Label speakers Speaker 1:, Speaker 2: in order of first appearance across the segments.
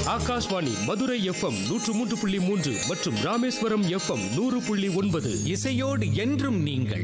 Speaker 1: Akashvani Madurai FM நூற்று மூன்று புள்ளி மூன்று மற்றும் ராமேஸ்வரம் எஃப்எம் நூறு புள்ளி ஒன்பது
Speaker 2: இசையோடு என்றும் நீங்கள்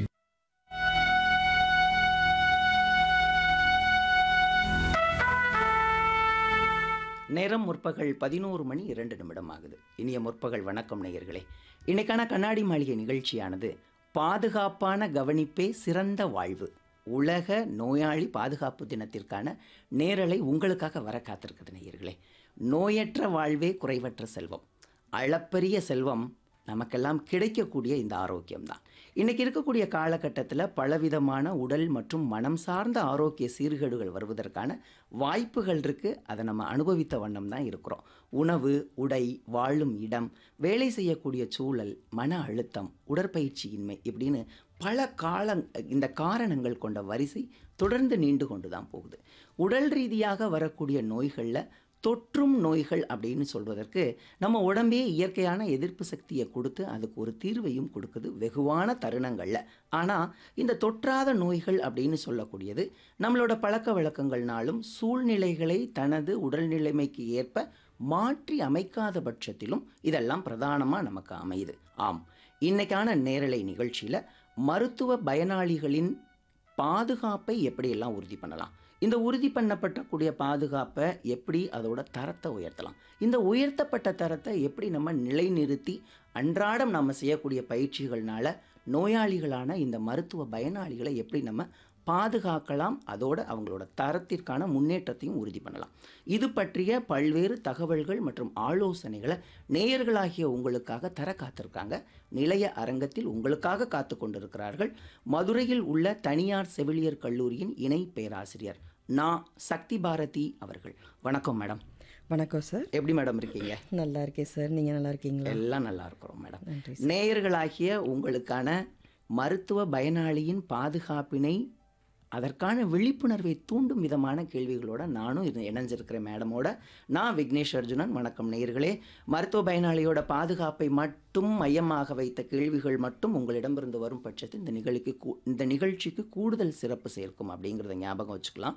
Speaker 3: நேரம் முற்பகல் பதினோரு மணி இரண்டு நிமிடம் ஆகுது இனிய முற்பகல் வணக்கம் நேயர்களே இன்னைக்கான கண்ணாடி மாளிகை நிகழ்ச்சியானது பாதுகாப்பான கவனிப்பே சிறந்த வாழ்வு உலக நோயாளி பாதுகாப்பு தினத்திற்கான நேரலை உங்களுக்காக வர காத்திருக்குது நேயர்களே நோயற்ற வாழ்வே குறைவற்ற செல்வம் அளப்பரிய செல்வம் நமக்கெல்லாம் கிடைக்கக்கூடிய இந்த ஆரோக்கியம்தான் இன்னைக்கு இருக்கக்கூடிய காலகட்டத்தில் பலவிதமான உடல் மற்றும் மனம் சார்ந்த ஆரோக்கிய சீர்கேடுகள் வருவதற்கான வாய்ப்புகள் இருக்குது அதை நம்ம அனுபவித்த வண்ணம் தான் இருக்கிறோம் உணவு உடை வாழும் இடம் வேலை செய்யக்கூடிய சூழல் மன அழுத்தம் உடற்பயிற்சியின்மை இப்படின்னு பல கால இந்த காரணங்கள் கொண்ட வரிசை தொடர்ந்து நீண்டு கொண்டு தான் போகுது உடல் ரீதியாக வரக்கூடிய நோய்களில் தொற்றும் நோய்கள் அப்படின்னு சொல்வதற்கு நம்ம உடம்பே இயற்கையான எதிர்ப்பு சக்தியை கொடுத்து அதுக்கு ஒரு தீர்வையும் கொடுக்குது வெகுவான தருணங்களில் ஆனால் இந்த தொற்றாத நோய்கள் அப்படின்னு சொல்லக்கூடியது நம்மளோட பழக்க வழக்கங்கள்னாலும் சூழ்நிலைகளை தனது உடல் நிலைமைக்கு ஏற்ப மாற்றி அமைக்காத பட்சத்திலும் இதெல்லாம் பிரதானமாக நமக்கு அமையுது ஆம் இன்னைக்கான நேரலை நிகழ்ச்சியில் மருத்துவ பயனாளிகளின் பாதுகாப்பை எப்படியெல்லாம் உறுதி பண்ணலாம் இந்த உறுதி பண்ணப்பட்டக்கூடிய பாதுகாப்பை எப்படி அதோட தரத்தை உயர்த்தலாம் இந்த உயர்த்தப்பட்ட தரத்தை எப்படி நம்ம நிலைநிறுத்தி அன்றாடம் நம்ம செய்யக்கூடிய பயிற்சிகள்னால நோயாளிகளான இந்த மருத்துவ பயனாளிகளை எப்படி நம்ம பாதுகாக்கலாம் அதோட அவங்களோட தரத்திற்கான முன்னேற்றத்தையும் உறுதி பண்ணலாம் இது பற்றிய பல்வேறு தகவல்கள் மற்றும் ஆலோசனைகளை நேயர்களாகிய உங்களுக்காக தர காத்திருக்காங்க நிலைய அரங்கத்தில் உங்களுக்காக காத்து கொண்டிருக்கிறார்கள் மதுரையில் உள்ள தனியார் செவிலியர் கல்லூரியின் இணை பேராசிரியர் நா சக்தி பாரதி அவர்கள் வணக்கம் மேடம்
Speaker 4: வணக்கம் சார்
Speaker 3: எப்படி மேடம் இருக்கீங்க
Speaker 4: நல்லா இருக்கேன் சார் நீங்கள் நல்லா இருக்கீங்களா
Speaker 3: எல்லாம் நல்லா இருக்கிறோம் மேடம்
Speaker 4: நன்றி
Speaker 3: நேயர்களாகிய உங்களுக்கான மருத்துவ பயனாளியின் பாதுகாப்பினை அதற்கான விழிப்புணர்வை தூண்டும் விதமான கேள்விகளோட நானும் இது இணைஞ்சிருக்கிறேன் மேடமோட நான் விக்னேஷ் அர்ஜுனன் வணக்கம் நேயர்களே மருத்துவ பயனாளியோட பாதுகாப்பை மட்டும் மையமாக வைத்த கேள்விகள் மட்டும் உங்களிடமிருந்து வரும் பட்சத்தில் இந்த நிகழ்ச்சிக்கு கூ- இந்த நிகழ்ச்சிக்கு கூடுதல் சிறப்பு சேர்க்கும் அப்படிங்கிறத ஞாபகம் வச்சுக்கலாம்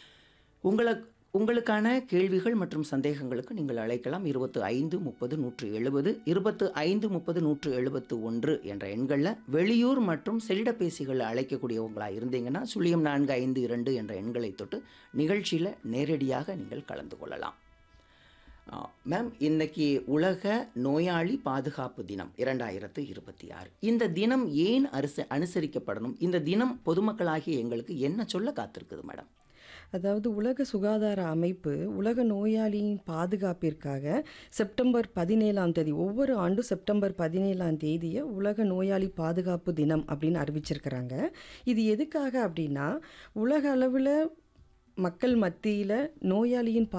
Speaker 3: உங்களை உங்களுக்கான கேள்விகள் மற்றும் சந்தேகங்களுக்கு நீங்கள் அழைக்கலாம் இருபத்து ஐந்து முப்பது நூற்று எழுபது இருபத்து ஐந்து முப்பது நூற்று எழுபத்து ஒன்று என்ற எண்களில் வெளியூர் மற்றும் செல்லிடப்பேசிகளில் அழைக்கக்கூடியவங்களாக இருந்தீங்கன்னா சுழியம் நான்கு ஐந்து இரண்டு என்ற எண்களை தொட்டு நிகழ்ச்சியில் நேரடியாக நீங்கள் கலந்து கொள்ளலாம் ஆ, மேம் இன்னைக்கு உலக நோயாளி பாதுகாப்பு தினம் இரண்டாயிரத்து இருபத்தி ஆறு இந்த தினம் ஏன் அரிச அனுசரிக்கப்படணும் இந்த தினம் பொதுமக்களாகிய எங்களுக்கு என்ன சொல்ல காத்திருக்குது மேடம்
Speaker 4: அதாவது உலக சுகாதார அமைப்பு உலக நோயாளியின் பாதுகாப்பிற்காக செப்டம்பர் பதினேழாம் தேதி ஒவ்வொரு ஆண்டும் செப்டம்பர் பதினேழாம் தேதியை உலக நோயாளி பாதுகாப்பு தினம் அப்படின்னு அறிவிச்சிருக்கிறாங்க இது எதுக்காக அப்படின்னா உலக அளவில் மக்கள் மத்தியில் நோயாளியின்